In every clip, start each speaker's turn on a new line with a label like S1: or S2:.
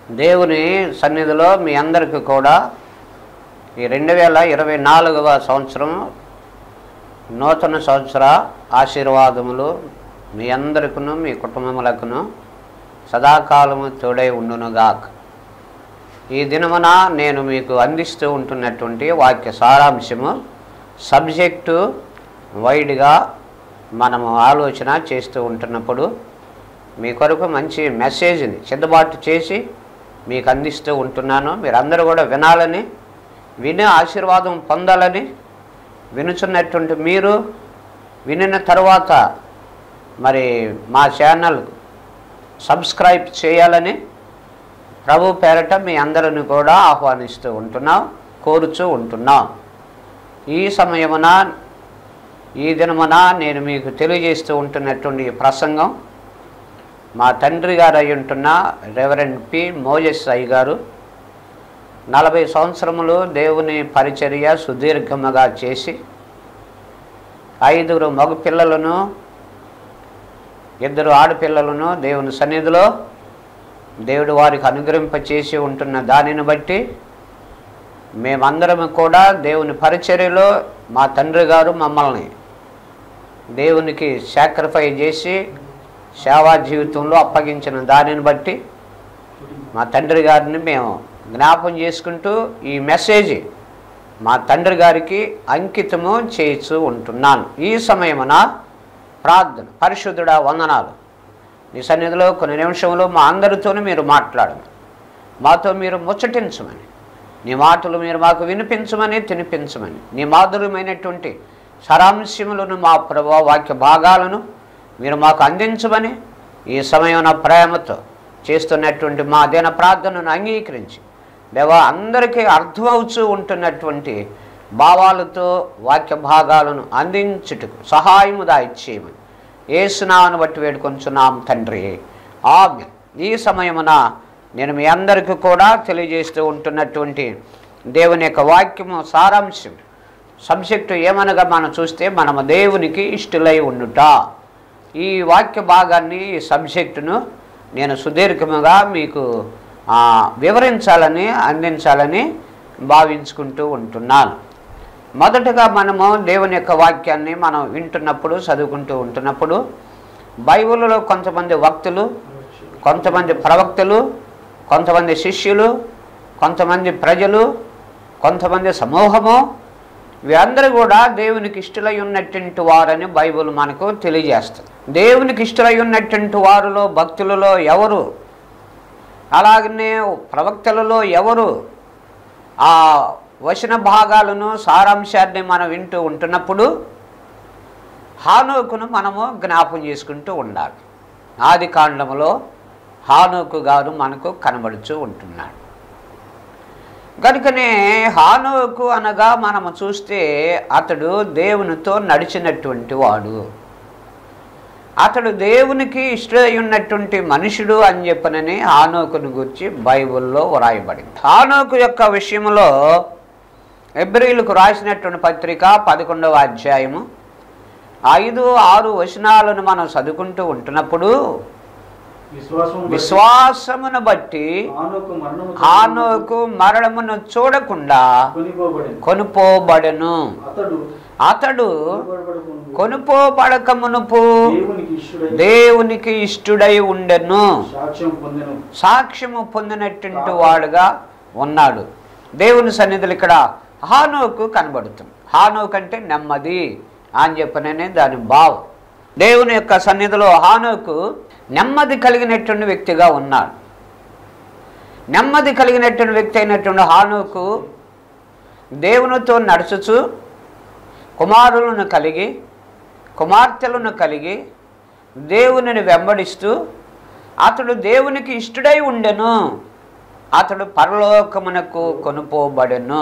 S1: దేవుని సన్నిధిలో మీ అందరికీ కూడా ఈ రెండు వేల ఇరవై నాలుగవ సంవత్సరం నూతన సంవత్సర ఆశీర్వాదములు మీ అందరికను మీ కుటుంబములకును సదాకాలము తోడై ఉండునుగాక ఈ దినమున నేను మీకు అందిస్తూ ఉంటున్నటువంటి వాక్య సారాంశము సబ్జెక్టు వైడ్గా మనము ఆలోచన చేస్తూ ఉంటున్నప్పుడు మీ కొరకు మంచి మెసేజ్ని సిద్ధబాటు చేసి మీకు అందిస్తూ ఉంటున్నాను మీరందరూ కూడా వినాలని విని ఆశీర్వాదం పొందాలని వినుచున్నటువంటి మీరు వినిన తర్వాత మరి మా ఛానల్ సబ్స్క్రైబ్ చేయాలని ప్రభు పేరట మీ అందరిని కూడా ఆహ్వానిస్తూ ఉంటున్నాం కోరుచూ ఉంటున్నాం ఈ సమయమున ఈ దినమున నేను మీకు తెలియజేస్తూ ఉంటున్నటువంటి ఈ ప్రసంగం మా తండ్రి గారు అయి ఉంటున్న రెవరెండ్ పి మోజెస్ అయ్య గారు నలభై సంవత్సరములు దేవుని పరిచర్య సుదీర్ఘముగా చేసి ఐదుగురు మగ పిల్లలను ఇద్దరు ఆడపిల్లలను దేవుని సన్నిధిలో దేవుడు వారికి అనుగ్రహింపచేసి ఉంటున్న దానిని బట్టి మేమందరం కూడా దేవుని పరిచర్యలో మా తండ్రి గారు మమ్మల్ని దేవునికి సాక్రిఫై చేసి సేవా జీవితంలో అప్పగించిన దానిని బట్టి మా తండ్రి గారిని మేము జ్ఞాపం చేసుకుంటూ ఈ మెసేజ్ మా తండ్రి గారికి అంకితము చేయిస్తూ ఉంటున్నాను ఈ సమయమున ప్రార్థన పరిశుద్ధుడా వందనాలు నీ సన్నిధిలో కొన్ని నిమిషంలో మా అందరితోనూ మీరు మాట్లాడమని మాతో మీరు ముచ్చటించమని నీ మాటలు మీరు మాకు వినిపించమని తినిపించమని నీ మాధుర్యమైనటువంటి సారాంశములను మా ప్రభు వాక్య భాగాలను మీరు మాకు అందించమని ఈ సమయం ప్రేమతో చేస్తున్నటువంటి మా దిన ప్రార్థనను అంగీకరించి దేవా అందరికీ అర్థమవుతూ ఉంటున్నటువంటి భావాలతో వాక్య భాగాలను అందించుటకు సహాయము దాయిచ్చేయమని ఏసునామను బట్టి వేడుకొంచున్నాం తండ్రి ఆమె ఈ సమయమున నేను మీ అందరికీ కూడా తెలియజేస్తూ ఉంటున్నటువంటి దేవుని యొక్క వాక్యము సారాంశం సబ్జెక్టు ఏమనగా మనం చూస్తే మనము దేవునికి ఇష్టలై ఉండుట ఈ వాక్య భాగాన్ని ఈ సబ్జెక్టును నేను సుదీర్ఘముగా మీకు ఆ, వివరించాలని అందించాలని భావించుకుంటూ ఉంటున్నాను మొదటగా మనము దేవుని యొక్క వాక్యాన్ని మనం వింటున్నప్పుడు చదువుకుంటూ ఉంటున్నప్పుడు బైబిల్లో కొంతమంది వక్తులు కొంతమంది ప్రవక్తలు కొంతమంది శిష్యులు కొంతమంది ప్రజలు కొంతమంది సమూహము వీరందరూ కూడా దేవునికి ఇష్టలై ఉన్నటువంటి వారని బైబిల్ మనకు తెలియజేస్తుంది దేవునికి ఇష్టలై ఉన్నటువంటి వారిలో భక్తులలో ఎవరు అలాగనే ప్రవక్తలలో ఎవరు ఆ వచన భాగాలను సారాంశాన్ని మనం వింటూ ఉంటున్నప్పుడు హానోకును మనము జ్ఞాపం చేసుకుంటూ ఉండాలి ఆది కాండములో హానోకు గారు మనకు కనబడుతూ ఉంటున్నాడు కనుకనే హానోకు అనగా మనము చూస్తే అతడు దేవునితో నడిచినటువంటి వాడు అతడు దేవునికి ఇష్టమై ఉన్నటువంటి మనుషుడు అని చెప్పనని హానోకుని గురించి బైబిల్లో వ్రాయబడింది హానోకు యొక్క విషయంలో ఎబ్రిలకు రాసినటువంటి పత్రిక పదకొండవ అధ్యాయము ఐదు ఆరు వచనాలను మనం చదువుకుంటూ ఉంటున్నప్పుడు
S2: విశ్వాసం
S1: విశ్వాసమును బట్టి
S2: ఆనోకు మరణము
S1: హానోకు మరణమును చూడకుండా
S2: కొనిపోబడింది
S1: కొనుపోబడెను
S2: అతడు
S1: అతడు
S2: కొనిపోబడకుండా
S1: కొనుపోబడక మునుపు
S2: దేవునికి ఇష్టడై
S1: దేవునికి ఇష్టుడై ఉండెను
S2: సాక్ష్యం పొందెను
S1: సాక్ష్యము పొందినటువంటి వాడుగా ఉన్నాడు దేవుని సన్నిధులు ఇక్కడ హానోకు కనబడుతుంది హానోకు అంటే నెమ్మది అని చెప్పననే దాని భావం దేవుని యొక్క సన్నిధిలో హానోకు నెమ్మది కలిగినటువంటి వ్యక్తిగా ఉన్నాడు నెమ్మది కలిగినటువంటి వ్యక్తి అయినటువంటి హానోకు దేవునితో నడుచుచు కుమారులను కలిగి కుమార్తెలను కలిగి దేవునిని వెంబడిస్తూ అతడు దేవునికి ఇష్టడై ఉండెను అతడు పరలోకమునకు కొనుపోబడెను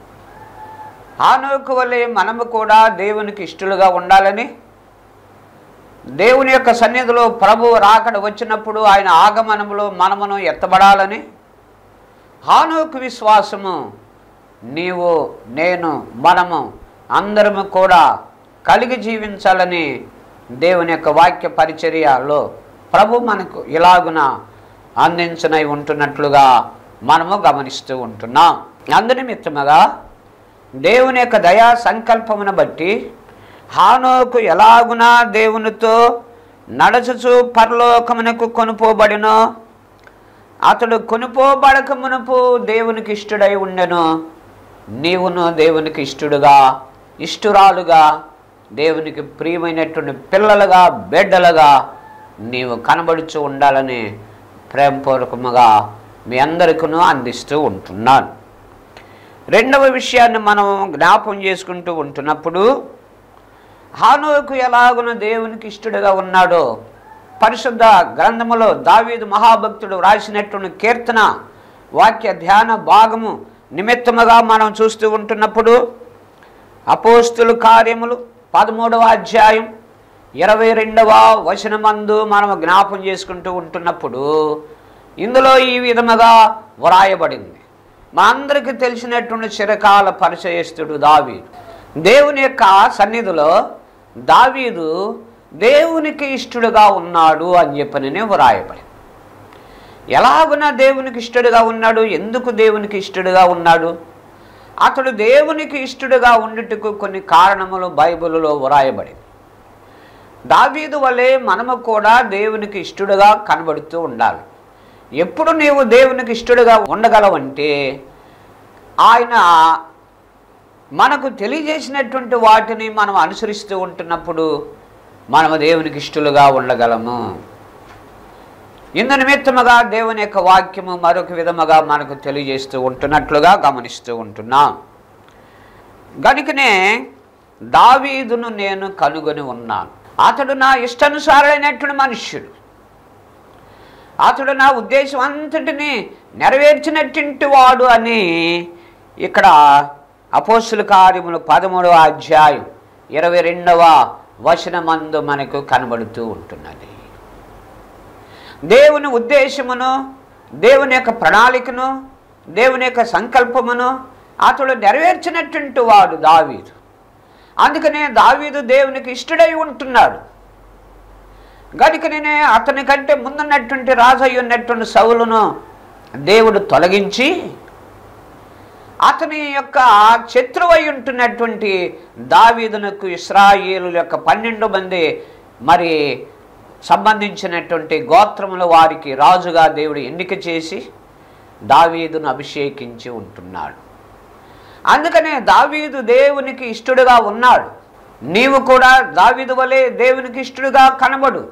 S1: ఆనోకు వలె మనము కూడా దేవునికి ఇష్టలుగా ఉండాలని దేవుని యొక్క సన్నిధిలో ప్రభు రాకడ వచ్చినప్పుడు ఆయన ఆగమనములో మనమును ఎత్తబడాలని హానోకు విశ్వాసము నీవు నేను మనము అందరము కూడా కలిగి జీవించాలని దేవుని యొక్క వాక్య పరిచర్యలో ప్రభు మనకు ఇలాగున అందించనై ఉంటున్నట్లుగా మనము గమనిస్తూ ఉంటున్నాం అందునిమిత్తముగా దేవుని యొక్క దయా సంకల్పమును బట్టి హానోకు ఎలాగునా దేవునితో నడచుచు పరలోకమునకు కొనుపోబడినో అతడు కొనుపోబడక మునుపు దేవునికి ఇష్టడై ఉండెను నీవును దేవునికి ఇష్టడుగా ఇష్టురాలుగా దేవునికి ప్రియమైనటువంటి పిల్లలుగా బిడ్డలుగా నీవు కనబడుచు ఉండాలని ప్రేమపూర్వకముగా మీ అందరికీ అందిస్తూ ఉంటున్నాను రెండవ విషయాన్ని మనం జ్ఞాపం చేసుకుంటూ ఉంటున్నప్పుడు హానోకు ఎలాగున దేవునికి ఇష్టడుగా ఉన్నాడో పరిశుద్ధ గ్రంథములో దావీదు మహాభక్తుడు రాసినటువంటి కీర్తన వాక్య ధ్యాన భాగము నిమిత్తముగా మనం చూస్తూ ఉంటున్నప్పుడు అపోస్తుల కార్యములు పదమూడవ అధ్యాయం ఇరవై రెండవ వచనమందు మనం జ్ఞాపం చేసుకుంటూ ఉంటున్నప్పుడు ఇందులో ఈ విధముగా వ్రాయబడింది మా అందరికీ తెలిసినటువంటి చిరకాల పరిచయస్తుడు దావీదు దేవుని యొక్క సన్నిధిలో దావీదు దేవునికి ఇష్టడుగా ఉన్నాడు అని చెప్పననే వ్రాయబడింది ఎలాగున దేవునికి ఇష్టడుగా ఉన్నాడు ఎందుకు దేవునికి ఇష్టడుగా ఉన్నాడు అతడు దేవునికి ఇష్టడుగా ఉండుటకు కొన్ని కారణములు బైబిల్లో వ్రాయబడింది దావీదు వలె మనము కూడా దేవునికి ఇష్టడుగా కనబడుతూ ఉండాలి ఎప్పుడు నీవు దేవునికి ఇష్టడుగా ఉండగలవంటే ఆయన మనకు తెలియజేసినటువంటి వాటిని మనం అనుసరిస్తూ ఉంటున్నప్పుడు మనము దేవునికి ఇష్టలుగా ఉండగలము ఇందు నిమిత్తముగా దేవుని యొక్క వాక్యము మరొక విధముగా మనకు తెలియజేస్తూ ఉంటున్నట్లుగా గమనిస్తూ ఉంటున్నాం గనుకనే దావీదును నేను కనుగొని ఉన్నాను అతడు నా ఇష్టానుసారైనటువంటి మనుష్యుడు అతడు నా ఉద్దేశం అంతటిని నెరవేర్చినటువంటి వాడు అని ఇక్కడ అపోస్తుల కార్యములు పదమూడవ అధ్యాయం ఇరవై రెండవ వచనమందు మనకు కనబడుతూ ఉంటున్నది దేవుని ఉద్దేశమును దేవుని యొక్క ప్రణాళికను దేవుని యొక్క సంకల్పమును అతడు నెరవేర్చినటువంటి వాడు దావీదు అందుకనే దావీదు దేవునికి ఇష్టడై ఉంటున్నాడు గనుకనే అతని కంటే ముందున్నటువంటి రాజయ్య ఉన్నటువంటి సౌలును దేవుడు తొలగించి అతని యొక్క శత్రువై ఉంటున్నటువంటి దావీదునకు ఇస్రాయేలు యొక్క పన్నెండు మంది మరి సంబంధించినటువంటి గోత్రముల వారికి రాజుగా దేవుడు ఎన్నిక చేసి దావీదును అభిషేకించి ఉంటున్నాడు అందుకనే దావీదు దేవునికి ఇష్టడుగా ఉన్నాడు నీవు కూడా దావీదు వలె దేవునికి ఇష్టడుగా కనబడు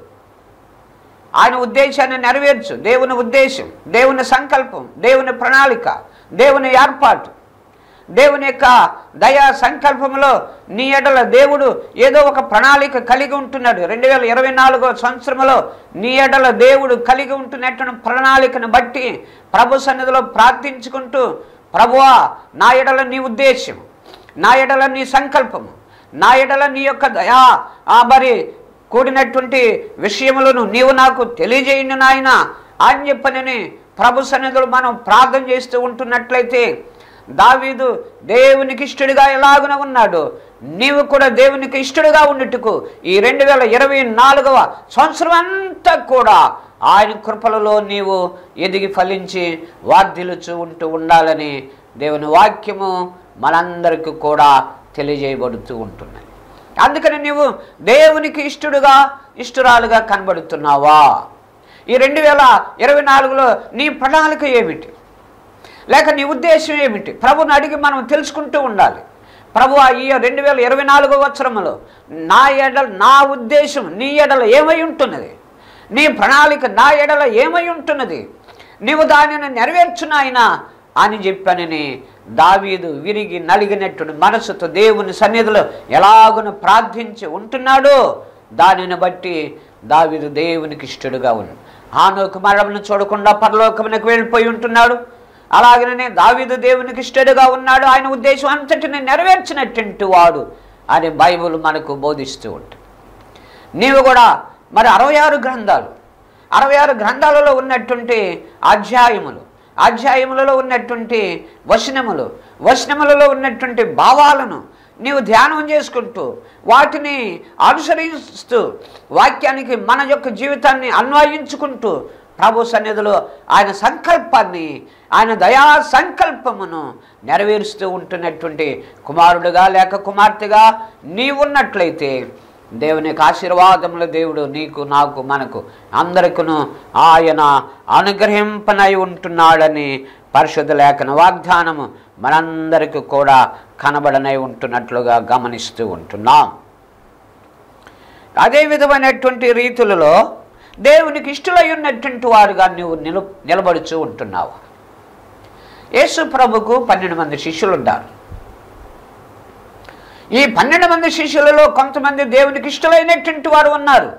S1: ఆయన ఉద్దేశాన్ని నెరవేర్చు దేవుని ఉద్దేశం దేవుని సంకల్పం దేవుని ప్రణాళిక దేవుని ఏర్పాటు దేవుని యొక్క దయా సంకల్పంలో నీ ఎడల దేవుడు ఏదో ఒక ప్రణాళిక కలిగి ఉంటున్నాడు రెండు వేల ఇరవై నాలుగో సంవత్సరంలో నీ ఎడల దేవుడు కలిగి ఉంటున్నటువంటి ప్రణాళికను బట్టి ప్రభు సన్నిధిలో ప్రార్థించుకుంటూ ప్రభువా నా ఎడల నీ ఉద్దేశం నా ఎడల నీ సంకల్పము నా ఎడల నీ యొక్క దయా ఆ మరి కూడినటువంటి విషయములను నీవు నాకు తెలియజేయండి నాయన అని చెప్పనని ప్రభు సన్నిధులు మనం ప్రార్థన చేస్తూ ఉంటున్నట్లయితే దావీదు దేవునికి ఇష్టడిగా ఎలాగున ఉన్నాడు నీవు కూడా దేవునికి ఇష్టడుగా ఉండుటకు ఈ రెండు వేల ఇరవై నాలుగవ సంవత్సరం అంతా కూడా ఆయన కృపలలో నీవు ఎదిగి ఫలించి వార్ధిలుచు ఉంటూ ఉండాలని దేవుని వాక్యము మనందరికీ కూడా తెలియజేయబడుతూ ఉంటున్నది అందుకని నీవు దేవునికి ఇష్టడుగా ఇష్టరాలుగా కనబడుతున్నావా ఈ రెండు వేల ఇరవై నాలుగులో నీ ప్రణాళిక ఏమిటి లేక నీ ఉద్దేశం ఏమిటి ప్రభుని అడిగి మనం తెలుసుకుంటూ ఉండాలి ప్రభు ఈ రెండు వేల ఇరవై నాలుగో సంవత్సరంలో నా ఎడల నా ఉద్దేశం నీ ఎడల ఏమై ఉంటున్నది నీ ప్రణాళిక నా ఎడల ఏమై ఉంటున్నది నీవు దానిని నెరవేర్చునాయనా అని చెప్పనని దావీదు విరిగి నలిగినట్టు మనసుతో దేవుని సన్నిధిలో ఎలాగున ప్రార్థించి ఉంటున్నాడో దానిని బట్టి దావీదు దేవునికి ఇష్టడుగా ఉంది ఆనోకు మరణను చూడకుండా పరలోకమునకు వెళ్ళిపోయి ఉంటున్నాడు అలాగనే దావీదు దేవునికి ఇష్టడుగా ఉన్నాడు ఆయన ఉద్దేశం అంతటిని నెరవేర్చినటువంటి వాడు అని బైబుల్ మనకు బోధిస్తూ ఉంటుంది నీవు కూడా మరి అరవై ఆరు గ్రంథాలు అరవై ఆరు గ్రంథాలలో ఉన్నటువంటి అధ్యాయములు అధ్యాయములలో ఉన్నటువంటి వచనములు వచనములలో ఉన్నటువంటి భావాలను నీవు ధ్యానం చేసుకుంటూ వాటిని అనుసరిస్తూ వాక్యానికి మన యొక్క జీవితాన్ని అన్వయించుకుంటూ ప్రభు సన్నిధిలో ఆయన సంకల్పాన్ని ఆయన దయా సంకల్పమును నెరవేరుస్తూ ఉంటున్నటువంటి కుమారుడుగా లేక కుమార్తెగా నీవున్నట్లయితే దేవుని యొక్క ఆశీర్వాదముల దేవుడు నీకు నాకు మనకు అందరికను ఆయన అనుగ్రహింపనై ఉంటున్నాడని పరిశుద్ధ లేఖన వాగ్దానము మనందరికీ కూడా కనబడనై ఉంటున్నట్లుగా గమనిస్తూ ఉంటున్నాం అదే విధమైనటువంటి రీతులలో దేవునికి ఇష్టలై ఉన్నటువంటి వారుగా నువ్వు నిలు నిలబడుచూ ఉంటున్నావు యేసు ప్రభుకు పన్నెండు మంది శిష్యులు ఉన్నారు ఈ పన్నెండు మంది శిష్యులలో కొంతమంది దేవునికి ఇష్టలైనటువంటి వారు ఉన్నారు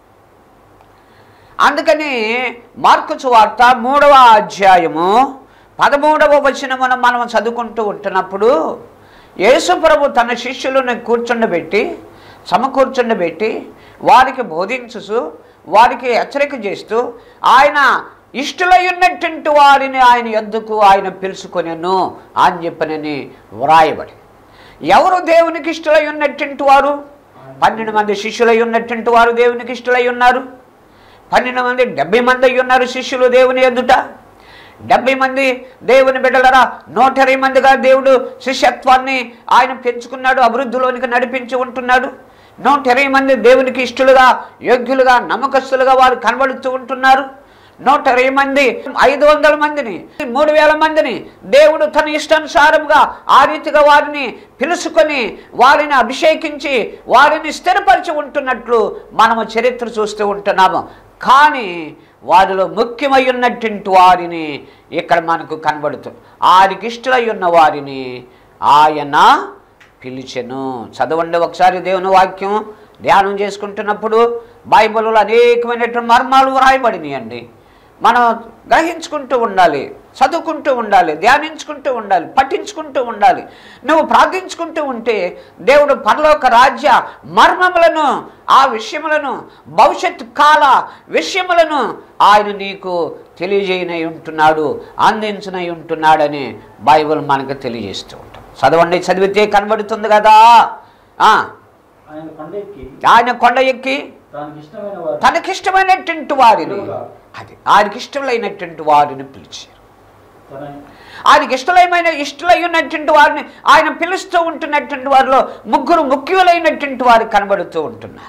S1: అందుకని మార్కు వార్త మూడవ అధ్యాయము పదమూడవ వచనమున మనం చదువుకుంటూ ఉంటున్నప్పుడు యేసు ప్రభు తన శిష్యులను కూర్చుండబెట్టి సమకూర్చుండబెట్టి వారికి బోధించుచు వారికి హెచ్చరిక చేస్తూ ఆయన ఇష్టలై ఉన్నటువంటి వారిని ఆయన ఎద్దుకు ఆయన పిలుచుకొనెను అని చెప్పనని వ్రాయబడి ఎవరు దేవునికి ఇష్టలై ఉన్నటువంటి వారు పన్నెండు మంది శిష్యులై ఉన్నటువంటి వారు దేవునికి ఇష్టలై ఉన్నారు పన్నెండు మంది డెబ్బై మంది అయి ఉన్నారు శిష్యులు దేవుని ఎదుట డెబ్బై మంది దేవుని బిడ్డలరా నూట ఇరవై మందిగా దేవుడు శిష్యత్వాన్ని ఆయన పెంచుకున్నాడు అభివృద్ధిలోనికి నడిపించి ఉంటున్నాడు నూట ఇరవై మంది దేవునికి ఇష్టలుగా యోగ్యులుగా నమ్మకస్తులుగా వారు కనబడుతూ ఉంటున్నారు నూట ఇరవై మంది ఐదు వందల మందిని మూడు వేల మందిని దేవుడు తన ఇష్టానుసారంగా ఆ రీతిగా వారిని పిలుచుకొని వారిని అభిషేకించి వారిని స్థిరపరిచి ఉంటున్నట్లు మనము చరిత్ర చూస్తూ ఉంటున్నాము కానీ వారిలో ముఖ్యమై ఉన్నటువంటి వారిని ఇక్కడ మనకు కనబడుతుంది ఆరికి ఇష్టలై ఉన్న వారిని ఆయన పిలిచెను చదవండి ఒకసారి దేవుని వాక్యం ధ్యానం చేసుకుంటున్నప్పుడు బైబిల్లో అనేకమైనటువంటి మర్మాలు వ్రాయబడినాయండి మనం గ్రహించుకుంటూ ఉండాలి చదువుకుంటూ ఉండాలి ధ్యానించుకుంటూ ఉండాలి పఠించుకుంటూ ఉండాలి నువ్వు ప్రార్థించుకుంటూ ఉంటే దేవుడు పరలోక రాజ్య మర్మములను ఆ విషయములను భవిష్యత్ కాల విషయములను ఆయన నీకు తెలియజేయనై ఉంటున్నాడు అందించనై ఉంటున్నాడని బైబిల్ మనకు తెలియజేస్తూ ఉంటాం చదవండి చదివితే కనబడుతుంది కదా ఆ,
S2: ఆయన కొండ ఎక్కి
S1: ఆయన కొండ ఎక్కి
S2: తనకి ఇష్టమైన వారు
S1: తనకిష్టమైనటువంటి వారిని అది ఆయనకి ఇష్టములైనటువంటి వారిని పిలిచారు
S2: తన
S1: ఆయనకి ఇష్టమైన ఇష్టలై ఉన్నటువంటి వారిని ఆయన పిలుస్తూ ఉంటున్నటువంటి వారిలో ముగ్గురు ముఖ్యులైనటువంటి వారు కనబడుతూ ఉంటున్నారు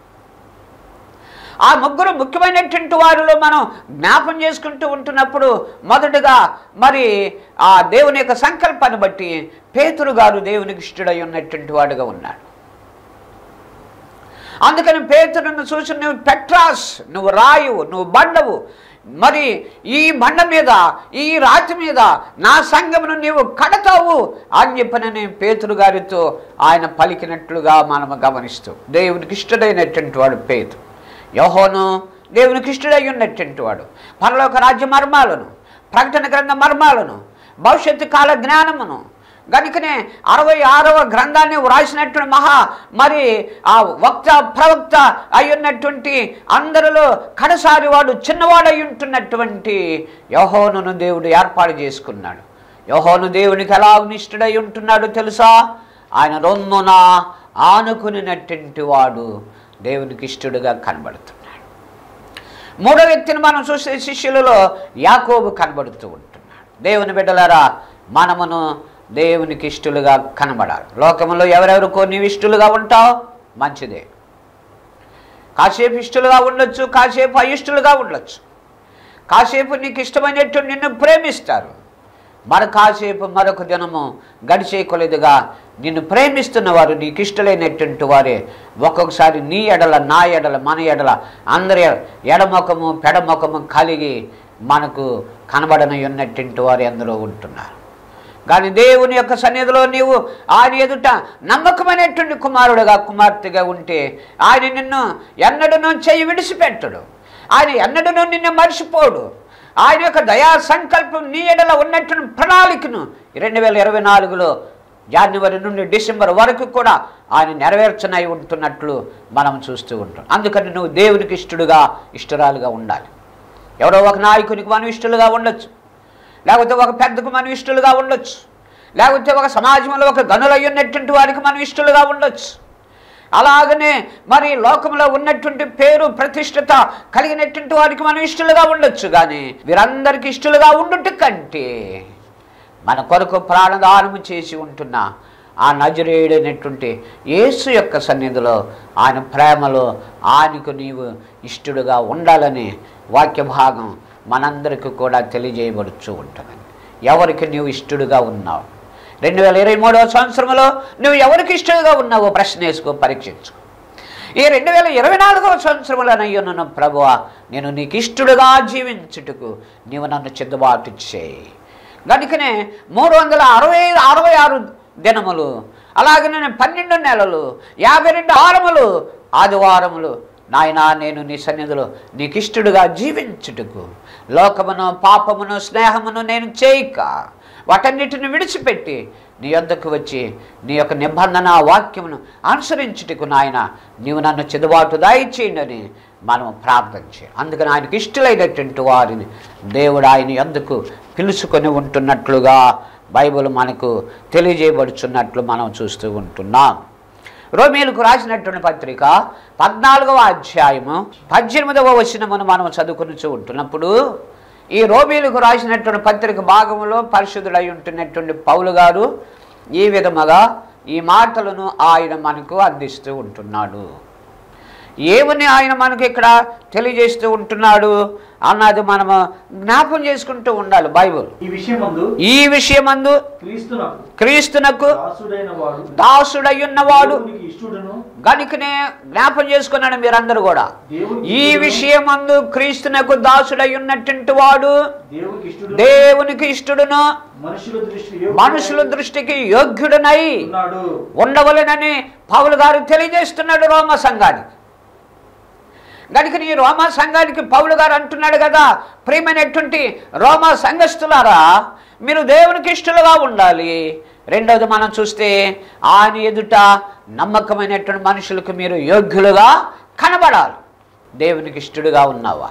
S1: ఆ ముగ్గురు ముఖ్యమైనటువంటి వారిలో మనం జ్ఞాపం చేసుకుంటూ ఉంటున్నప్పుడు మొదటగా మరి ఆ దేవుని యొక్క సంకల్పాన్ని బట్టి పేతురు గారు దేవునికి ఇష్టడై ఉన్నటువంటి వాడుగా ఉన్నాడు అందుకని పేతురును చూసి నువ్వు పెట్రాస్ నువ్వు రాయువు నువ్వు బండవు మరి ఈ బండ మీద ఈ రాతి మీద నా సంఘమును నీవు కడతావు అని చెప్పనని పేతురు గారితో ఆయన పలికినట్లుగా మనము గమనిస్తూ దేవునికి ఇష్టడైనటువంటి వాడు పేతు యోహోను దేవునికి ఇష్టడై ఉన్నటువంటి వాడు పరలోక రాజ్య మర్మాలను ప్రకటన గ్రంథ మర్మాలను భవిష్యత్తు కాల జ్ఞానమును గనుకనే అరవై ఆరవ గ్రంథాన్ని వ్రాసినటువంటి మహా మరి ఆ వక్త ప్రవక్త అయి ఉన్నటువంటి అందరిలో కడసారి వాడు చిన్నవాడై ఉంటున్నటువంటి యోహోనును దేవుడు ఏర్పాటు చేసుకున్నాడు యోహోను దేవునికి ఎలా నిష్ఠుడై ఉంటున్నాడు తెలుసా ఆయన రొమ్మున ఆనుకునినటువంటి వాడు దేవునికి ఇష్టడుగా కనబడుతున్నాడు మూడో వ్యక్తిని మనం చూసే శిష్యులలో యాకోబు కనబడుతూ ఉంటున్నాడు దేవుని బిడ్డలారా మనమును దేవునికి ఇష్టలుగా కనబడాలి లోకంలో ఎవరెవరికో నీవు ఇష్టలుగా ఉంటావు మంచిదే కాసేపు ఇష్టలుగా ఉండొచ్చు కాసేపు అయిష్టలుగా ఉండొచ్చు కాసేపు నీకు ఇష్టమైనట్టు నిన్ను ప్రేమిస్తారు మరి కాసేపు మరొక దినము గడిచే కొలదిగా నిన్ను ప్రేమిస్తున్న వారు నీకు ఇష్టలైనటువంటి వారే ఒక్కొక్కసారి నీ ఎడల నా ఎడల మన ఎడల అందరి ఎడముఖము పెడముఖము కలిగి మనకు కనబడని ఉన్నటువంటి వారు ఎందరో ఉంటున్నారు కానీ దేవుని యొక్క సన్నిధిలో నీవు ఆయన ఎదుట నమ్మకమైనటువంటి కుమారుడుగా కుమార్తెగా ఉంటే ఆయన నిన్ను ఎన్నడూ చెయ్యి విడిచిపెట్టడు ఆయన ఎన్నడూ నిన్ను మర్చిపోడు ఆయన యొక్క దయా సంకల్పం నీ ఎడల ఉన్నటువంటి ప్రణాళికను రెండు వేల ఇరవై నాలుగులో జనవరి నుండి డిసెంబర్ వరకు కూడా ఆయన నెరవేర్చనై ఉంటున్నట్లు మనం చూస్తూ ఉంటాం అందుకని నువ్వు దేవునికి ఇష్టడుగా ఇష్టరాలుగా ఉండాలి ఎవరో ఒక నాయకునికి మనం ఇష్టలుగా ఉండొచ్చు లేకపోతే ఒక పెద్దకు మనం ఇష్టలుగా ఉండొచ్చు లేకపోతే ఒక సమాజంలో ఒక గనులై ఉన్నటువంటి వారికి మనం ఇష్టలుగా ఉండొచ్చు అలాగనే మరి లోకంలో ఉన్నటువంటి పేరు ప్రతిష్టత కలిగినటువంటి వారికి మనం ఇష్టలుగా ఉండొచ్చు కానీ వీరందరికీ ఇష్టలుగా ఉండుట కంటే మన కొరకు ప్రాణదానము చేసి ఉంటున్న ఆ నజరేయుడైనటువంటి యేసు యొక్క సన్నిధిలో ఆయన ప్రేమలో ఆయనకు నీవు ఇష్టడుగా ఉండాలని వాక్య భాగం మనందరికీ కూడా తెలియజేయబడుచు ఉంటుంది ఎవరికి నీవు ఇష్టడుగా ఉన్నావు రెండు వేల ఇరవై మూడవ సంవత్సరంలో నువ్వు ఎవరికి ఇష్టడుగా ఉన్నావో ప్రశ్న వేసుకో పరీక్షించు ఈ రెండు వేల ఇరవై నాలుగవ సంవత్సరంలోనయ్యో నన్ను ప్రభువ నేను నీకు ఇష్టడుగా జీవించుటకు నీవు నన్ను చెద్దుబాటు చేయి కనుకనే మూడు వందల అరవై అరవై ఆరు దినములు అలాగనే పన్నెండు నెలలు యాభై రెండు వారములు ఆదివారములు నాయనా నేను నీ సన్నిధిలో నీకు ఇష్టడుగా జీవించుటకు లోకమును పాపమును స్నేహమును నేను చేయక వాటన్నిటిని విడిచిపెట్టి నీ యొద్దకు వచ్చి నీ యొక్క నిబంధన వాక్యమును అనుసరించుటకు నాయన నీవు నన్ను చెదుబాటు దయచేయండి మనం ప్రార్థన చేయాలి అందుకని ఆయనకి ఇష్టలైనటువంటి వారిని దేవుడు ఆయన ఎందుకు పిలుచుకొని ఉంటున్నట్లుగా బైబిల్ మనకు తెలియజేయబడుచున్నట్లు మనం చూస్తూ ఉంటున్నాం రోమేలకు రాసినటువంటి పత్రిక పద్నాలుగవ అధ్యాయము పద్దెనిమిదవ వచనమును మనం చదువుకుని ఉంటున్నప్పుడు ఈ రోమేలకు రాసినటువంటి పత్రిక భాగంలో పరిశుద్ధుడై ఉంటున్నటువంటి పౌలు గారు ఈ విధముగా ఈ మాటలను ఆయన మనకు అందిస్తూ ఉంటున్నాడు ఏమని ఆయన మనకి ఇక్కడ తెలియజేస్తూ ఉంటున్నాడు అన్నది మనము జ్ఞాపం చేసుకుంటూ ఉండాలి బైబుల్
S2: ఈ విషయమందు
S1: ఈ విషయమందు
S2: క్రీస్తునకు
S1: క్రీస్తునకు
S2: దాసుడైన వాడు
S1: దాసుడయ్యున్నవాడు
S2: దేవునికి ఇష్టడును
S1: గనుకనే జ్ఞాపం చేసుకున్నాడు మీరందరూ కూడా
S2: దేవునికి
S1: ఈ
S2: ఇష్టడును,
S1: విషయమందు క్రీస్తునకు దాసుడై ఉన్నటువంటి వాడు
S2: దేవునికి ఇష్టడు
S1: దేవునికి ఇష్టడును
S2: మనుషుల దృష్టి
S1: మనుషుల దృష్టికి యోగ్యుడనై
S2: ఉన్నాడు
S1: ఉండవలెనని పౌలు గారు తెలియజేస్తున్నాడు రోమ సంఘానికి కనుక ఈ రోమా సంఘానికి పౌలు గారు అంటున్నాడు కదా ప్రియమైనటువంటి రోమా సంఘస్థులారా మీరు దేవునికి ఇష్టలుగా ఉండాలి రెండవది మనం చూస్తే ఆయన ఎదుట నమ్మకమైనటువంటి మనుషులకు మీరు యోగ్యులుగా కనబడాలి దేవునికి ఇష్టడుగా ఉన్నావా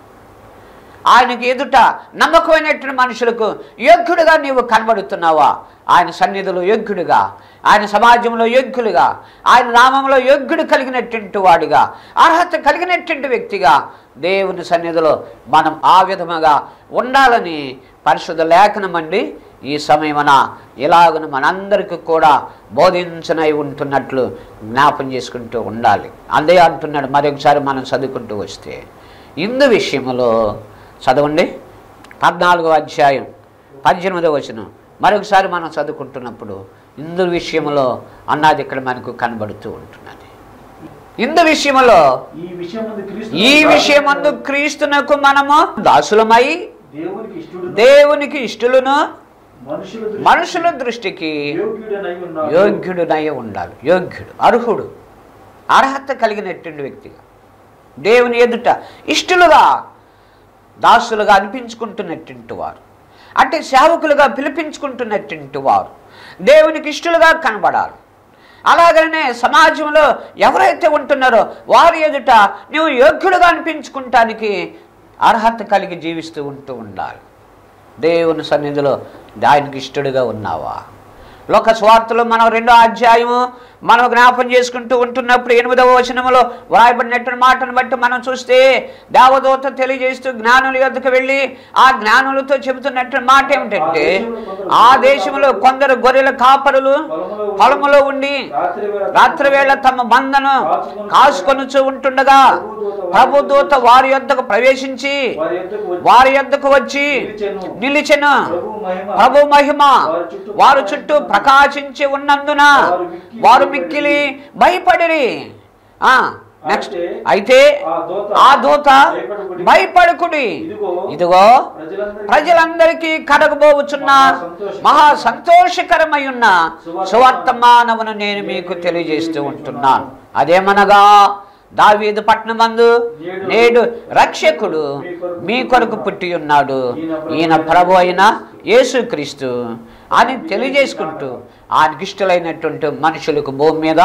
S1: ఆయనకి ఎదుట నమ్మకమైనటువంటి మనుషులకు యోగ్యుడిగా నీవు కనబడుతున్నావా ఆయన సన్నిధిలో యోగ్యుడిగా ఆయన సమాజంలో యోగ్యులుగా ఆయన నామంలో యోగ్యుడు కలిగినటువంటి వాడిగా అర్హత కలిగినటువంటి వ్యక్తిగా దేవుని సన్నిధిలో మనం ఆ విధముగా ఉండాలని పరిశుద్ధ లేఖనం అండి ఈ సమయమున ఇలాగను మనందరికీ కూడా బోధించనై ఉంటున్నట్లు జ్ఞాపం చేసుకుంటూ ఉండాలి అదే అంటున్నాడు మరొకసారి మనం చదువుకుంటూ వస్తే ఇందు విషయంలో చదవండి పద్నాలుగో అధ్యాయం పద్దెనిమిదవ వచనం మరొకసారి మనం చదువుకుంటున్నప్పుడు ఇందు విషయంలో అన్నది ఇక్కడ మనకు కనబడుతూ ఉంటున్నది ఇందు విషయంలో
S2: ఈ విషయమందు క్రీస్తు
S1: ఈ విషయమందు క్రీస్తునకు మనము దాసులమై
S2: దేవునికి ఇష్టడు
S1: దేవునికి ఇష్టలను
S2: మనుషుల దృష్టి
S1: మనుషుల దృష్టికి
S2: యోగ్యుడనై ఉన్నాడు
S1: యోగ్యుడునై ఉండాలి యోగ్యుడు అర్హుడు అర్హత కలిగినటువంటి వ్యక్తిగా దేవుని ఎదుట ఇష్టలుగా దాసులుగా అనిపించుకుంటున్నటువంటి వారు అంటే సేవకులుగా పిలిపించుకుంటున్నటువంటి వారు దేవునికి ఇష్టలుగా కనబడాలి అలాగనే సమాజంలో ఎవరైతే ఉంటున్నారో వారి ఎదుట నువ్వు యోగ్యుడుగా అనిపించుకుంటానికి అర్హత కలిగి జీవిస్తూ ఉంటూ ఉండాలి దేవుని సన్నిధిలో ఆయనకి ఇష్టడుగా ఉన్నావా లోక స్వార్థలో మనం రెండో అధ్యాయము మనం జ్ఞాపం చేసుకుంటూ ఉంటున్నప్పుడు ఎనిమిదవ వచనములో వ్రాయబడినటువంటి మాటను బట్టి మనం చూస్తే దేవదూత తెలియజేస్తూ జ్ఞానుల యొద్దకు వెళ్ళి ఆ జ్ఞానులతో చెబుతున్నట్టు మాట ఏమిటంటే ఆ దేశంలో కొందరు గొర్రెల కాపరులు పొలములో ఉండి
S2: రాత్రి వేళ
S1: రాత్రి వేళ తమ బంధను కాసుకొనుచు ఉంటుండగా ప్రభుదూత వారి యొద్దకు ప్రవేశించి
S2: వారి యొద్దకు వచ్చి
S1: వారి యొద్దకు వచ్చి
S2: నిలిచెను.
S1: నిలిచెను
S2: ప్రభు మహిమ
S1: ప్రభు మహిమ వారు చుట్టూ ప్రకాశించి ఉన్నందున వారు మిక్కిలి భయపడిరి ఆ నెక్స్ట్ అయితే
S2: ఆ దూత
S1: ఆ దూత భయపడుకుడి
S2: ఇదిగో
S1: ఇదిగో
S2: ప్రజలందరికీ
S1: ప్రజలందరికీ కడగబోచున్న మహా సంతోషకరమై ఉన్న సువర్తమానమును నేను మీకు తెలియజేస్తూ ఉంటున్నాను అదేమనగా దావీదు పట్నమందు నేడు రక్షకుడు మీ కొరకు పుట్టి ఉన్నాడు ఈయన ప్రభు అయిన యేసుక్రీస్తు అని తెలియజేసుకుంటూ ఆయనకి ఇష్టలైనటువంటి మనుషులకు భూమి మీద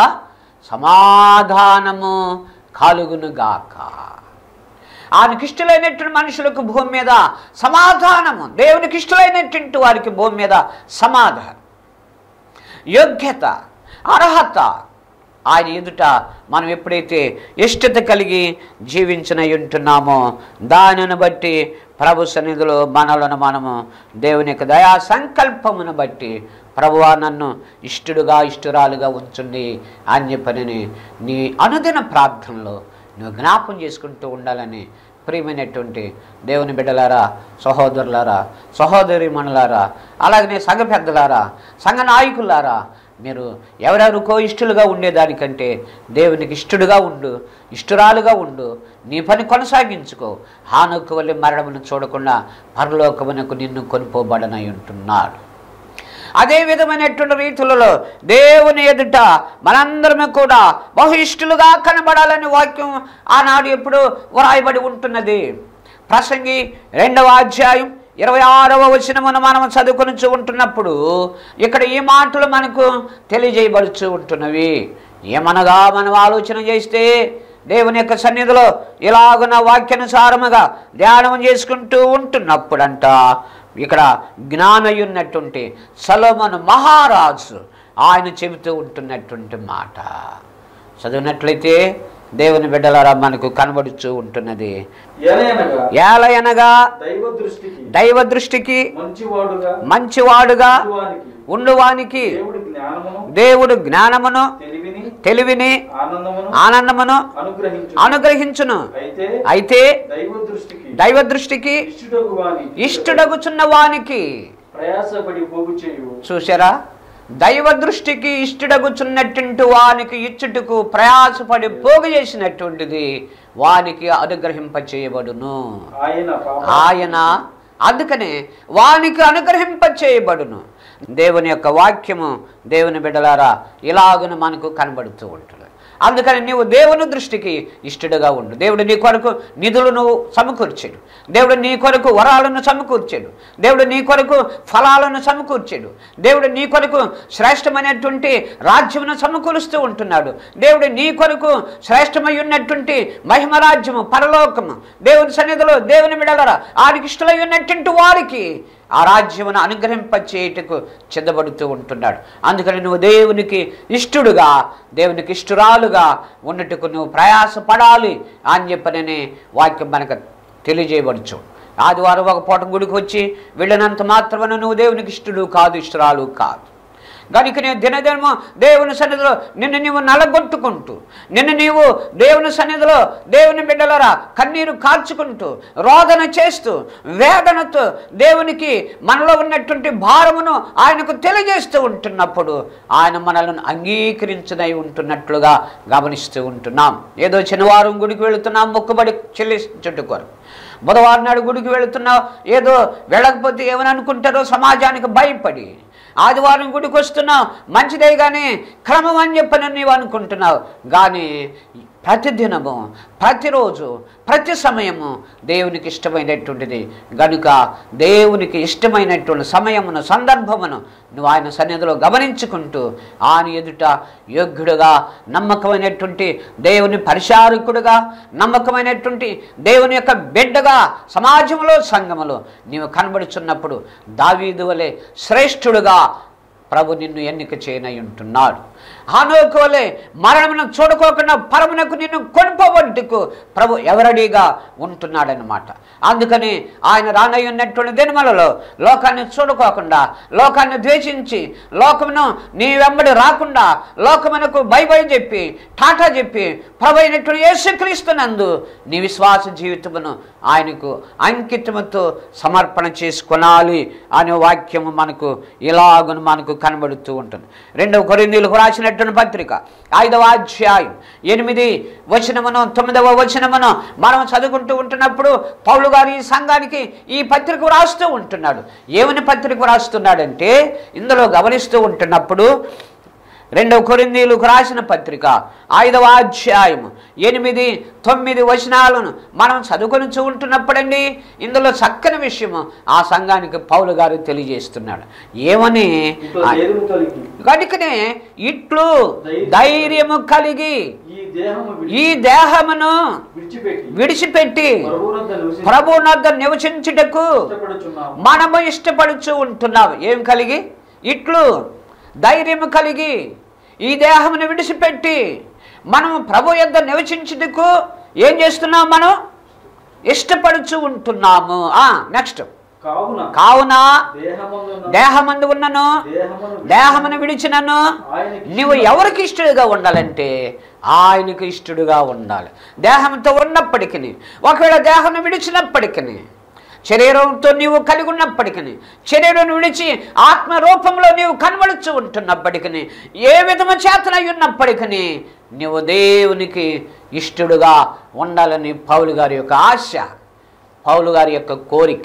S1: సమాధానము కలుగునుగాక ఆయనకి ఇష్టలైనటువంటి మనుషులకు భూమి మీద సమాధానము దేవునికి ఇష్టలైనటువంటి వారికి భూమి మీద సమాధానం యోగ్యత అర్హత ఆయన ఎదుట మనం ఎప్పుడైతే ఇష్టత కలిగి జీవించిన ఉంటున్నామో దానిని బట్టి ప్రభు సన్నిధిలో మనలను మనము దేవుని యొక్క దయా సంకల్పమును బట్టి ప్రభువా నన్ను ఇష్టడుగా ఇష్టురాలుగా ఉంచండి అని చెప్పని నీ అనుదిన ప్రార్థనలో నువ్వు జ్ఞాపం చేసుకుంటూ ఉండాలని ప్రియమైనటువంటి దేవుని బిడ్డలారా సహోదరులారా సహోదరి మనులారా అలాగనే సంఘ పెద్దలారా సంఘ నాయకులారా మీరు ఎవరెవరికో ఇష్టలుగా ఉండేదానికంటే దేవునికి ఇష్టడుగా ఉండు ఇష్టరాలుగా ఉండు నీ పని కొనసాగించుకో హానుకు వల్ల మరణమును చూడకుండా పరలోకమునకు నిన్ను కొనిపోబడనై ఉంటున్నాడు అదే విధమైనటువంటి రీతులలో దేవుని ఎదుట మనందరము కూడా బహుయిష్టులుగా కనబడాలని వాక్యం ఆనాడు ఎప్పుడు వ్రాయబడి ఉంటున్నది ప్రసంగి రెండవ అధ్యాయం ఇరవై ఆరవ వచనమును మనం చదువుకొని ఉంటున్నప్పుడు ఇక్కడ ఈ మాటలు మనకు తెలియజేయబడుచు ఉంటున్నవి ఏమనగా మనం ఆలోచన చేస్తే దేవుని యొక్క సన్నిధిలో ఇలాగున వాక్యానుసారముగా ధ్యానం చేసుకుంటూ ఉంటున్నప్పుడంట ఇక్కడ జ్ఞానయున్నటువంటి సలోమను మహారాజు ఆయన చెబుతూ ఉంటున్నటువంటి మాట చదివినట్లయితే దేవుని బిడ్డలారా మనకు కనబడుచూ ఉంటున్నది
S2: ఎలయనగా
S1: ఏలయనగా
S2: దైవ దృష్టికి
S1: దైవ దృష్టికి
S2: మంచివాడుగా
S1: మంచివాడుగా
S2: మంచివానికి
S1: ఉండువానికి
S2: దేవుడి జ్ఞానమును
S1: దేవుడు జ్ఞానమును
S2: తెలివిని
S1: తెలివిని
S2: ఆనందమును
S1: ఆనందమును
S2: అనుగ్రహించు
S1: అనుగ్రహించును
S2: అయితే
S1: అయితే
S2: దైవ దృష్టికి
S1: దైవ దృష్టికి
S2: ఇష్టడగు వాని
S1: ఇష్టడగుచున్న వానికి
S2: ప్రయాసపడి పోగు చేయు
S1: చూసారా దైవ దృష్టికి ఇష్టడగుచున్నటువంటి వానికి ఇచ్చుటకు ప్రయాసపడి పోగు చేసినటువంటిది వానికి అనుగ్రహింపచేయబడును
S2: ఆయన పాప
S1: ఆయన అందుకనే వానికి అనుగ్రహింపచేయబడును దేవుని యొక్క వాక్యము దేవుని బిడ్డలారా ఇలాగున మనకు కనబడుతూ ఉంటుంది అందుకని నీవు దేవుని దృష్టికి ఇష్టడుగా ఉండు దేవుడు నీ కొరకు నిధులను సమకూర్చాడు దేవుడు నీ కొరకు వరాలను సమకూర్చాడు దేవుడు నీ కొరకు ఫలాలను సమకూర్చాడు దేవుడు నీ కొరకు శ్రేష్టమైనటువంటి రాజ్యమును సమకూరుస్తూ ఉంటున్నాడు దేవుడు నీ కొరకు శ్రేష్టమై ఉన్నటువంటి మహిమ రాజ్యము పరలోకము దేవుని సన్నిధిలో దేవుని బిడలరా ఆడికి ఇష్టలై ఉన్నటువంటి వారికి ఆ రాజ్యమును అనుగ్రహింపచేయుటకు చెందబడుతూ ఉంటున్నాడు అందుకని నువ్వు దేవునికి ఇష్టడుగా దేవునికి ఇష్టురాలుగా ఉన్నట్టుకు నువ్వు ప్రయాసపడాలి అని చెప్పనని వాక్యం మనకు తెలియజేయబడుచు ఆదివారం ఒక పూట గుడికి వచ్చి వెళ్ళినంత మాత్రమే నువ్వు దేవునికి ఇష్టడు కాదు ఇష్టరాలు కాదు కనుక నేను దినదినము దేవుని సన్నిధిలో నిన్ను నీవు నలగొట్టుకుంటూ నిన్ను నీవు దేవుని సన్నిధిలో దేవుని బిడ్డలరా కన్నీరు కార్చుకుంటూ రోదన చేస్తూ వేదనతో దేవునికి మనలో ఉన్నటువంటి భారమును ఆయనకు తెలియజేస్తూ ఉంటున్నప్పుడు ఆయన మనల్ని అంగీకరించదై ఉంటున్నట్లుగా గమనిస్తూ ఉంటున్నాం ఏదో శనివారం గుడికి వెళుతున్నాం మొక్కుబడి చెల్లించుట కొరకు బుధవారం నాడు గుడికి వెళుతున్నావు ఏదో వెళ్ళకపోతే ఏమని అనుకుంటారో సమాజానికి భయపడి ఆదివారం గుడికి వస్తున్నావు మంచిదే కానీ క్రమం అని చెప్పని నీవు అనుకుంటున్నావు కానీ ప్రతిదినము ప్రతిరోజు ప్రతి సమయము దేవునికి ఇష్టమైనటువంటిది గనుక దేవునికి ఇష్టమైనటువంటి సమయమును సందర్భమును నువ్వు ఆయన సన్నిధిలో గమనించుకుంటూ ఆయన ఎదుట యోగ్యుడుగా నమ్మకమైనటువంటి దేవుని పరిచారకుడుగా నమ్మకమైనటువంటి దేవుని యొక్క బిడ్డగా సమాజంలో సంఘములో నీవు కనబడుచున్నప్పుడు దావీదు వలె శ్రేష్ఠుడుగా ప్రభు నిన్ను ఎన్నిక చేయనై ఉంటున్నాడు హానోకు వలె మరణమును చూడుకోకుండా పరమునకు నిన్ను కొనుకోబట్టుకు ప్రభు ఎవరడిగా ఉంటున్నాడనమాట అందుకని ఆయన రానై ఉన్నటువంటి దినములలో లోకాన్ని చూడుకోకుండా లోకాన్ని ద్వేషించి లోకమును నీ వెంబడి రాకుండా లోకమునకు బై బై చెప్పి టాటా చెప్పి ప్రభు అయినటువంటి యేసుక్రీస్తునందు నీ విశ్వాస జీవితమును ఆయనకు అంకితముతో సమర్పణ చేసుకొనాలి అనే వాక్యము మనకు ఇలాగును మనకు కనబడుతూ ఉంటుంది రెండవ కొరిందీలకు రాసినటువంటి పత్రిక ఐదవ అధ్యాయం ఎనిమిది వచనమును తొమ్మిదవ వచనమును మనం చదువుకుంటూ ఉంటున్నప్పుడు పౌలు గారు ఈ సంఘానికి ఈ పత్రిక రాస్తూ ఉంటున్నాడు ఏమని పత్రిక రాస్తున్నాడంటే ఇందులో గమనిస్తూ ఉంటున్నప్పుడు రెండవ కొరిందీలకు రాసిన పత్రిక ఐదవ అధ్యాయం ఎనిమిది తొమ్మిది వచనాలను మనం చదువుకొని ఉంటున్నప్పుడండి ఇందులో చక్కని విషయము ఆ సంఘానికి పౌలు గారు తెలియజేస్తున్నాడు ఏమని
S2: ఇంట్లో ధైర్యము కలిగి
S1: కనుకనే ఇట్లు ధైర్యము కలిగి
S2: ఈ దేహము
S1: ఈ దేహమును
S2: విడిచిపెట్టి
S1: విడిచిపెట్టి
S2: ప్రభువునందు నివసించి
S1: ప్రభునొద్ద నివసించుటకు
S2: ఇష్టపడుచున్నాము
S1: మనము ఇష్టపడుచు ఉంటున్నాము ఏం కలిగి ఇట్లు ధైర్యము కలిగి ఈ దేహమును విడిచిపెట్టి మనం ప్రభు యొద్ద నివసించుటకు ఏం చేస్తున్నాం మనం ఇష్టపడుచు ఉంటున్నాము నెక్స్ట్
S2: కావున
S1: కావున
S2: దేహమందున్న
S1: దేహమందు ఉన్నను
S2: దేహమును
S1: దేహమును విడిచినను
S2: ఆయనకి
S1: నువ్వు ఎవరికి ఇష్టడుగా ఉండాలంటే ఆయనకు ఇష్టడుగా ఉండాలి దేహంతో ఉన్నప్పటికీ ఒకవేళ దేహం విడిచినప్పటికీ శరీరంతో నీవు కలిగి ఉన్నప్పటికీ శరీరం విడిచి ఆత్మ రూపంలో నీవు కనబడుచు ఉంటున్నప్పటికీ ఏ విధము చేతనై ఉన్నప్పటికీ నీవు దేవునికి ఇష్టడుగా ఉండాలని పౌలు గారి యొక్క ఆశ పౌలు గారి యొక్క కోరిక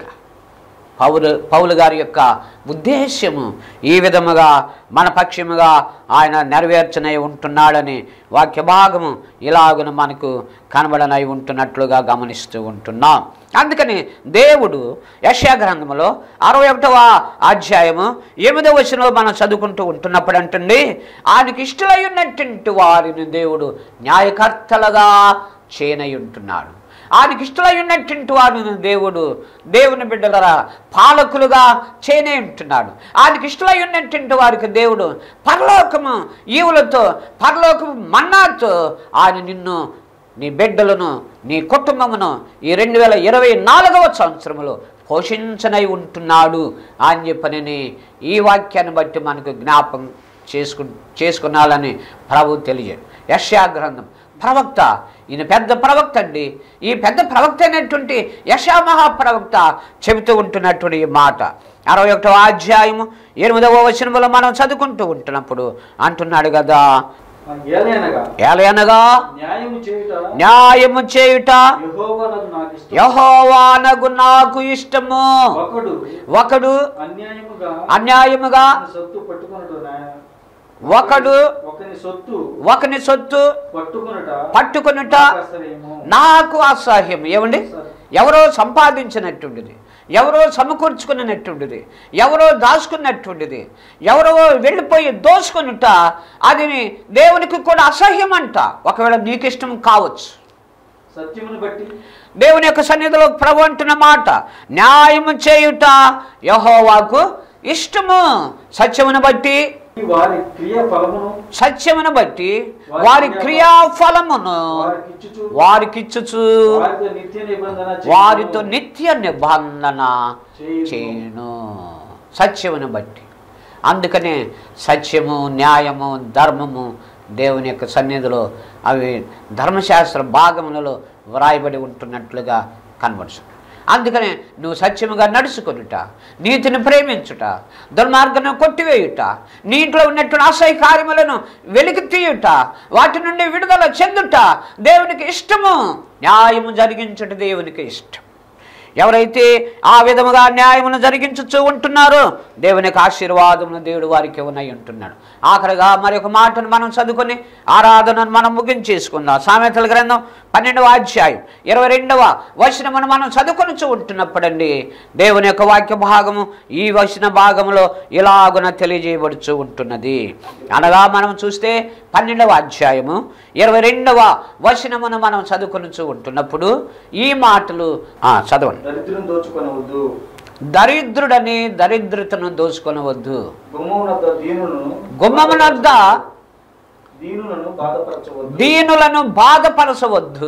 S1: పౌలు పౌలు గారి యొక్క ఉద్దేశ్యము ఈ విధముగా మన పక్షముగా ఆయన నెరవేర్చనై ఉంటున్నాడని వాక్య భాగము ఇలాగున మనకు కనబడనై ఉంటున్నట్లుగా గమనిస్తూ ఉంటున్నాం అందుకని దేవుడు యశా గ్రంథములో అరవై ఒకటవ అధ్యాయము ఎనిమిదవ వచనంలో మనం చదువుకుంటూ ఉంటున్నప్పుడు అంటుంది ఆయనకి ఇష్టలై ఉన్నటువంటి వారిని దేవుడు న్యాయకర్తలుగా చేయనై ఉంటున్నాడు ఆయనకి ఇష్టలై ఉన్నటువంటి వారిని దేవుడు దేవుని బిడ్డలరా పాలకులుగా చేయనే ఉంటున్నాడు ఆయనకి ఇష్టలై ఉన్నటువంటి వారికి దేవుడు పరలోకము ఈవులతో పరలోకము మన్నాతో ఆయన నిన్ను నీ బిడ్డలను నీ కుటుంబమును ఈ రెండు వేల ఇరవై నాలుగవ సంవత్సరములో పోషించనై ఉంటున్నాడు అని చెప్పనని ఈ వాక్యాన్ని బట్టి మనకు జ్ఞాపం చేసుకు చేసుకున్నాలని ప్రభు తెలియదు యశ్యా గ్రంథం ప్రవక్త ఈయన పెద్ద ప్రవక్త అండి ఈ పెద్ద ప్రవక్త అయినటువంటి యశా మహాప్రవక్త చెబుతూ ఉంటున్నటువంటి ఈ మాట అరవై ఒకటవ అధ్యాయము ఎనిమిదవ వచనములో మనం చదువుకుంటూ ఉంటున్నప్పుడు అంటున్నాడు కదా
S2: ఏలైనగా
S1: ఏలయనగా
S2: న్యాయము చేయుట
S1: న్యాయము చేయుట
S2: యెహోవానకు నాకు ఇష్టం
S1: యహోవానగు నాకు ఇష్టము
S2: ఒకడు
S1: ఒకడు
S2: అన్యాయముగా
S1: అన్యాయముగా
S2: ఒకని సొత్తు పట్టుకొనుట న్యాయ-
S1: ఒకడు
S2: ఒకని సొత్తు
S1: ఒకని సొత్తు
S2: పట్టుకొనుట
S1: పట్టుకొనుట
S2: అసహ్యము.
S1: నాకు అసహ్యం ఏమండి ఎవరో సంపాదించినటువంటిది ఎవరో సమకూర్చుకున్నటువంటిది ఎవరో దాచుకున్నటువంటిది ఎవరో వెళ్ళిపోయి దోచుకునుట అది దేవునికి కూడా అసహ్యం అంట ఒకవేళ నీకు ఇష్టం కావచ్చు
S2: సత్యమును బట్టి
S1: దేవుని యొక్క సన్నిధిలో ప్రభు అంటున్న మాట న్యాయము చేయుట యహోవాకు ఇష్టము సత్యమును బట్టి
S2: వారి క్రియ ఫలమును
S1: సత్యమును బట్టి వారి క్రియా ఫలమును
S2: వారికిచ్చుచు
S1: వారికిచ్చుచు
S2: వారితో నిత్య నిబంధన చేయును.
S1: వారితో నిత్య నిబంధన
S2: చేయును.
S1: చేయను సత్యమును బట్టి అందుకనే సత్యము న్యాయము ధర్మము దేవుని యొక్క సన్నిధిలో అవి ధర్మశాస్త్ర భాగములలో వ్రాయబడి ఉంటున్నట్లుగా కనబడుతుంది అందుకనే నువ్వు సత్యముగా నడుచుకొనుట నీతిని ప్రేమించుట దుర్మార్గను కొట్టివేయుట నీ ఇంట్లో ఉన్నటువంటి అసహ్య కార్యములను వెలికి తీయుట వాటి నుండి విడుదల చెందుట దేవునికి ఇష్టము న్యాయము జరిగించుట దేవునికి ఇష్టం ఎవరైతే ఆ విధముగా న్యాయమును జరిగించుతూ ఉంటున్నారో దేవుని యొక్క ఆశీర్వాదమును దేవుడు వారికి ఉన్నాయి ఉంటున్నాడు ఆఖరిగా మరి ఒక మాటను మనం చదువుకొని ఆరాధనను మనం ముగించేసుకుందాం సామెతల గ్రంథం పన్నెండవ అధ్యాయం ఇరవై రెండవ వచనమును మనం చదువుకొనుచూ ఉంటున్నప్పుడండి దేవుని యొక్క వాక్య భాగము ఈ వచన భాగములో ఇలాగున తెలియజేయబడుచూ ఉంటున్నది అనగా మనం చూస్తే పన్నెండవ అధ్యాయము ఇరవై రెండవ వచనమును మనం చదువుకొనుచూ ఉంటున్నప్పుడు ఈ మాటలు ఆ, చదవండి
S2: దరిద్రం దోచుకొనవద్దు
S1: దరిద్రుడని దరిద్రతను దోచుకొనవద్దు
S2: గుమ్మమునద్ద దీనులను
S1: గుమ్మమునొద్ద
S2: దీనులను బాధపరచవద్దు
S1: దీనులను బాధపరచవద్దు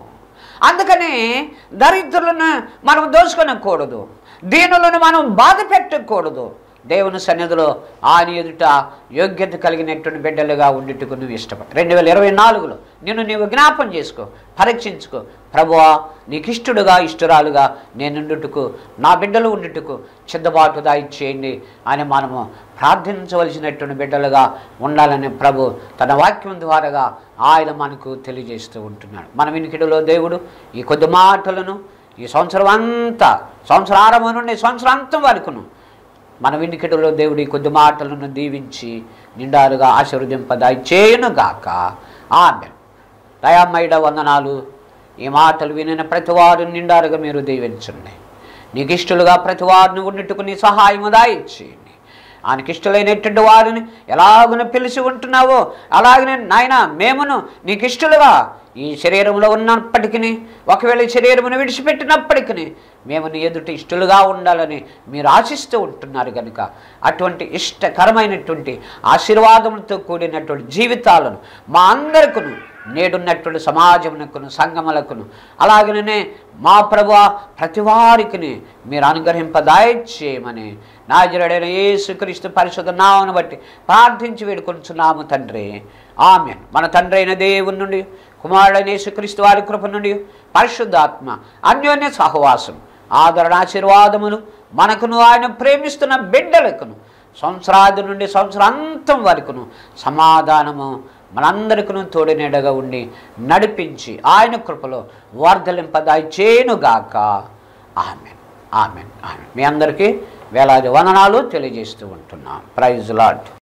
S1: అందుకని దరిద్రులను మనం దోచుకొనకూడదు దీనులను మనం బాధ పెట్టకూడదు దేవుని సన్నిధిలో ఆయన ఎదుట యోగ్యత కలిగినటువంటి బిడ్డలుగా ఉండుటకు నువ్వు ఇష్టపడు రెండు వేల ఇరవై నాలుగులో నిన్ను నీవు జ్ఞాపం చేసుకో పరీక్షించుకో ప్రభువా నీకు ఇష్టడుగా ఇష్టరాలుగా నేను ఉండుటకు నా బిడ్డలు ఉండుటకు సిద్ధబాటు దాయిచ్చేయండి అని మనము ప్రార్థించవలసినటువంటి బిడ్డలుగా ఉండాలని ప్రభు తన వాక్యం ద్వారాగా ఆయన మనకు తెలియజేస్తూ ఉంటున్నాడు మన వినికిడిలో దేవుడు ఈ కొద్ది మాటలను ఈ సంవత్సరం అంతా సంవత్సరం ఆరంభం నుండి సంవత్సరాంతం వరకును మన వినికిడిలో దేవుడి కొద్ది మాటలను దీవించి నిండారుగా ఆశీర్వదింపదాయి చేయను గాక ఆమె దయామయుడ వందనాలు ఈ మాటలు వినిన ప్రతి వారు నిండారుగా మీరు దీవించండి నీకు ఇష్టలుగా ప్రతి వారిని ఉన్నట్టుకు నీ సహాయము దాయిచ్చేయండి ఆయనకి ఇష్టలైనటువంటి వారిని ఎలాగున పిలిచి ఉంటున్నావో అలాగనే నాయన మేమును నీకు ఇష్టలుగా ఈ శరీరంలో ఉన్నప్పటికీ ఒకవేళ ఈ శరీరమును విడిచిపెట్టినప్పటికీ మేము నీ ఎదుటి ఇష్టలుగా ఉండాలని మీరు ఆశిస్తూ ఉంటున్నారు కనుక అటువంటి ఇష్టకరమైనటువంటి ఆశీర్వాదములతో కూడినటువంటి జీవితాలను మా అందరికను నేడున్నటువంటి సమాజమునకును సంగములకును అలాగనే మా ప్రభు ప్రతి వారికి మీరు అనుగ్రహింపదాయచేయమని నాజరుడైన యేసుక్రీస్తు పరిశుద్ధ నామను బట్టి ప్రార్థించి వేడుకొంచున్నాము తండ్రి ఆమెన్ మన తండ్రి అయిన దేవుని నుండి కుమారుడైన యేసుక్రీస్తు వారి కృప నుండి పరిశుద్ధాత్మ అన్యోన్య సహవాసం ఆదరణ ఆశీర్వాదములు మనకును ఆయన ప్రేమిస్తున్న బిడ్డలకును సంవత్సరాది నుండి సంవత్సరాంతం వరకును సమాధానము మనందరికీ తోడినెడగా ఉండి నడిపించి ఆయన కృపలో వర్ధలింపదాయి చేయునుగాక ఆమెన్ ఆమెన్ ఆమెన్ మీ అందరికీ వేలాది వందనాలు తెలియజేస్తూ ఉంటున్నాం ప్రైజ్ లాడ్